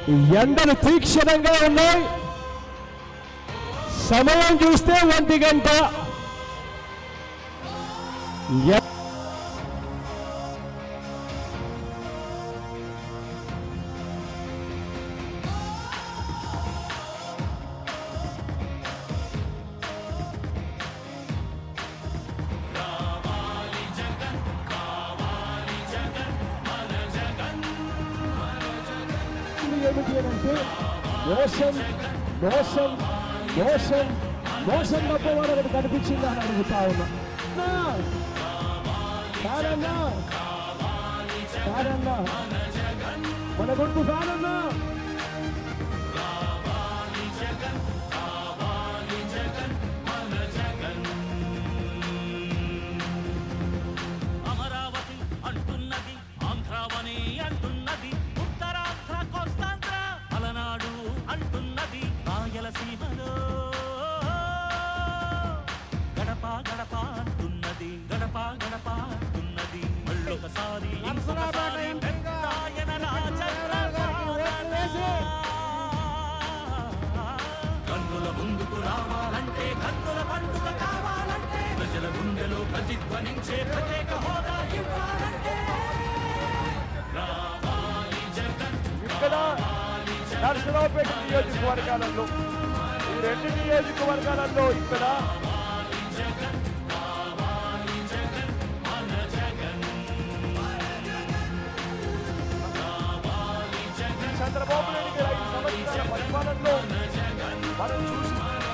ఎండలు తీక్షణంగా ఉన్నాయి సమయం చూస్తే ఒంటి గంట ఎ- ఏమిటి అంటే మోసం మోసం మోసం మోసం తప్ప వాడు ఒకటి కనిపించింది అని అడుగుతా ఉన్నా నా, కాదన్నా కాదన్నా మన కొడుకు కాదన్నా అమరావతి అంటున్నది ఆంధ్రావని అంటున్నది ఉత్తరాంధ్ర కోస్తాంధ్ర అలనాడు అంటున్నది రాయలసీమలో గడప గడప అంటున్నది గడప గడప అంటున్నది మళ్ళొకసారి ఇంకొకసారి పెద్దాయన రాజన్న పాలన. కన్నుల ముందుకు రావాలంటే కన్నుల పండుగ కావాలంటే ప్రజల గుండెలో ప్రతిధ్వనించే ప్రత్యేక హోదా ఇవ్వాలంటే రావాలి జగన్ ఇక్కడ నరసరావుపేట నియోజకవర్గాలలో ఈ రెండు నియోజకవర్గాలలో ఇక్కడ చంద్రబాబు నాయుడు గారి ఐదు సంవత్సరాల పరిపాలనలో మనం చూసి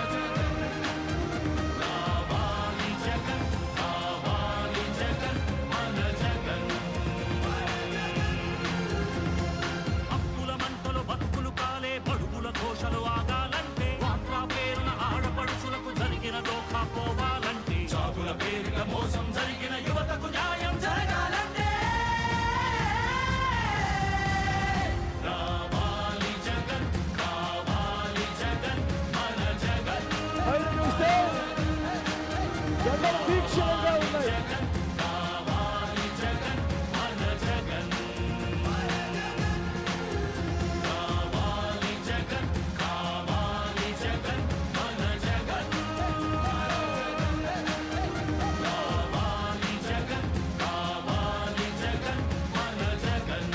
అప్పుల మంటలు బతుకులు కాలే బడుగుల ఘోషలు ఆగాలంటే వాట్రా పేరున ఆడపడుచులకు జరిగిన దోఖా పోవాలంటే జాబుల పేరిట మోసం జరిగిన యువతకు న్యాయం జరగాలంటే రావాలి జగన్ కావాలి జగన్ మన జగన్ బయట చూస్తే ఎండలు తీక్షణంగా ఉన్నాయి కావాలి జగన్ మన జగన్ కావాలి జగన్ కావాలి జగన్ మన జగన్ కావాలి జగన్ కావాలి జగన్ మన జగన్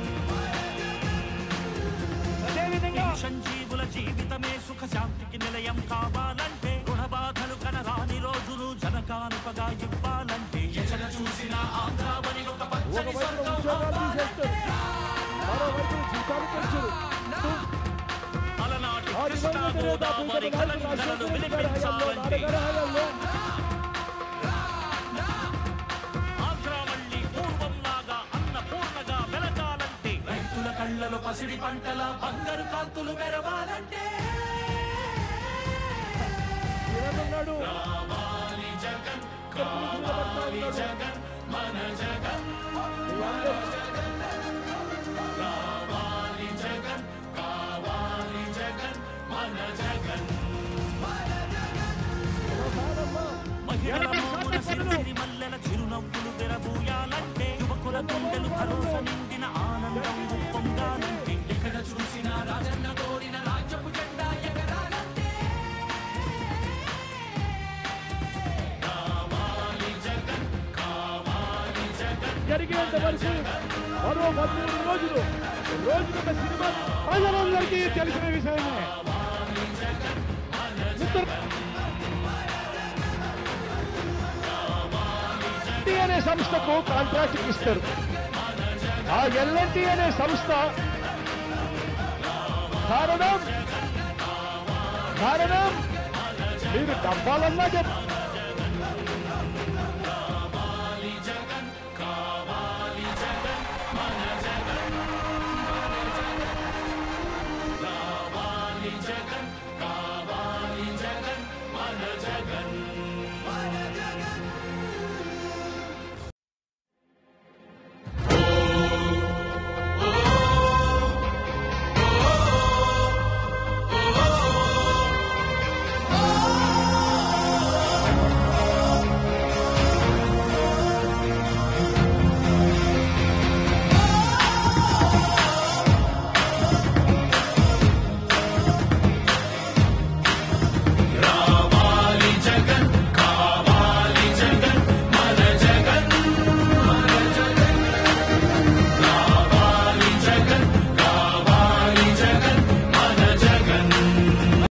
అదేవిధంగా సంజీవుల జీవితమే సుఖ శాంతికి నిలయం కావాలంటే రుణ బాధలు కనరాని రోజులు జనకానుకగా ఇవ్వాలంటే ఎక్కడ చూసినా ఆంధ్రావని ఒక పచ్చని ఒకవైపు స్వర్గం ఉద్యోగాలు అవ్వాలంటే తీసేస్తారు మరోవైపు జీతాలు పెంచరు అలనాటి ఆ కృష్ణా దివంగత నేత గోదావరి భూపతి రాజు కలంకలను రాజశేఖర రెడ్డి గారి హయాంలో, వినిపించాలంటే నాన్నగారి హయాంలో ఆంధ్ర మళ్ళీ పూర్వంలాగా అన్నపూర్ణగా వెలగాలంటే రైతుల కళ్ళలో పసిడి పంటల బంగారు కాంతులు మెరవాలంటే జగన్ ఉన్నాడు కావాలి జగన్ కావాలి జగన్ మన జగన్ కావాలి జగన్ కావాలి జగన్ మన జగన్ మహిళల మోమున సిరిసిరి మల్లెల చిరునవ్వులు తెరబూయాలంటే యువకుల గుండెలు భరోసా నిండిన ఆనందం పొంగాలంటే ఎక్కడ చూసినా రాజన్న కోరిన రాజ్యపు జెండా ఎగరాలంటే కావాలి జగన్ కావాలి జగన్ జరిగేంత వరకు మరో పదిహేను రోజులు రోజుకొక సినిమా ప్రజలందరికీ తెలిసిన విషయమే ఉత్తర- ఎల్ఎన్టీ అనే సంస్థకు కాంట్రాక్ట్ ఇస్తారు ఆ ఎల్ఎన్టీ అనే సంస్థ కారణం కారణం మీరు డబ్బాలన్నా చెప్